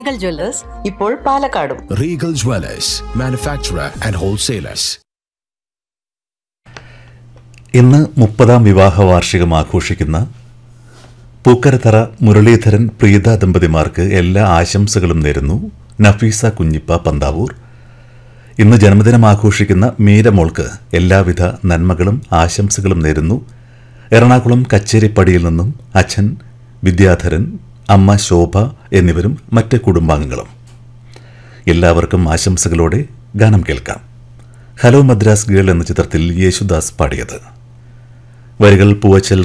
Regal Jewellers ഇപ്പോൾ പാലക്കാടും Regal Dwellers, manufacturer and wholesalers. ഇന്ന് മുപ്പതാം വിവാഹ വാർഷികം ആഘോഷിക്കുന്ന പൂക്കരത്തറ മുരളീധരൻ പ്രീത ദമ്പതിമാർക്ക് എല്ലാ ആശംസകളും നേരുന്നു നഫീസ കുഞ്ഞിപ്പ പന്താവൂർ ഇന്ന് ജന്മദിനം ആഘോഷിക്കുന്ന മീരമോൾക്ക് എല്ലാവിധ നന്മകളും ആശംസകളും നേരുന്നു എറണാകുളം കച്ചേരിപ്പടിയിൽ നിന്നും അച്ഛൻ വിദ്യാധരൻ അമ്മ ശോഭ എന്നിവരും മറ്റ് കുടുംബാംഗങ്ങളും എല്ലാവർക്കും ആശംസകളോടെ ഗാനം കേൾക്കാം ഹലോ മദ്രാസ് ഗേൾ എന്ന ചിത്രത്തിൽ യേശുദാസ് പാടിയത് വരികൾ പൂവച്ചൽ